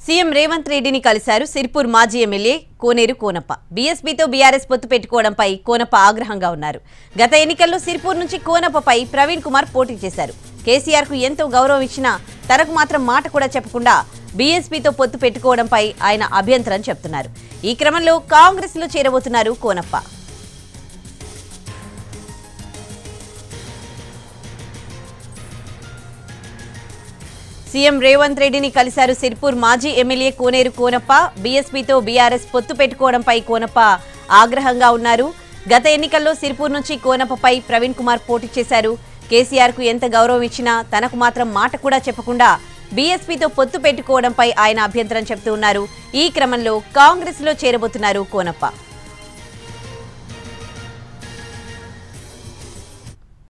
CM Revanth రెడ్డిని కలిశారు సిర్పూర్ మాజీ ఎమ్మెల్యే కోనేరు కోనప్ప బీఎస్పీతో బీఆర్ఎస్ పొత్తు పెట్టుకోవడంపై కోనప్ప ఆగ్రహంగా ఉన్నారు గత ఎన్నికల్లో సిర్పూర్ నుంచి కోనప్పపై ప్రవీణ్ కుమార్ పోటీ చేశారు కేసీఆర్ కు ఎంతో గౌరవం ఇచ్చినా తనకు మాత్రం మాట కూడా చెప్పకుండా బీఎస్పీతో పొత్తు పెట్టుకోవడంపై ఆయన అభ్యంతరం చెప్తున్నారు ఈ క్రమంలో కాంగ్రెస్ లో చేరబోతున్నారు కోనప్ప సీఎం రేవంత్ రెడ్డిని కలిశారు సిర్పూర్ మాజీ ఎమ్మెల్యే కోనేరు కోనప్ప బీఎస్పీతో బీఆర్ఎస్ పొత్తు పెట్టుకోవడంపై కోనప్ప ఆగ్రహంగా ఉన్నారు గత ఎన్నికల్లో సిర్పూర్ నుంచి కోనప్పపై ప్రవీణ్ కుమార్ పోటీ చేశారు కేసీఆర్ కు ఎంత గౌరవం ఇచ్చినా తనకు మాత్రం మాట కూడా చెప్పకుండా బీఎస్పీతో పొత్తు పెట్టుకోవడంపై ఆయన అభ్యంతరం చెబుతూ ఉన్నారు ఈ క్రమంలో కాంగ్రెస్ లో చేరబోతున్నారు కోనప్ప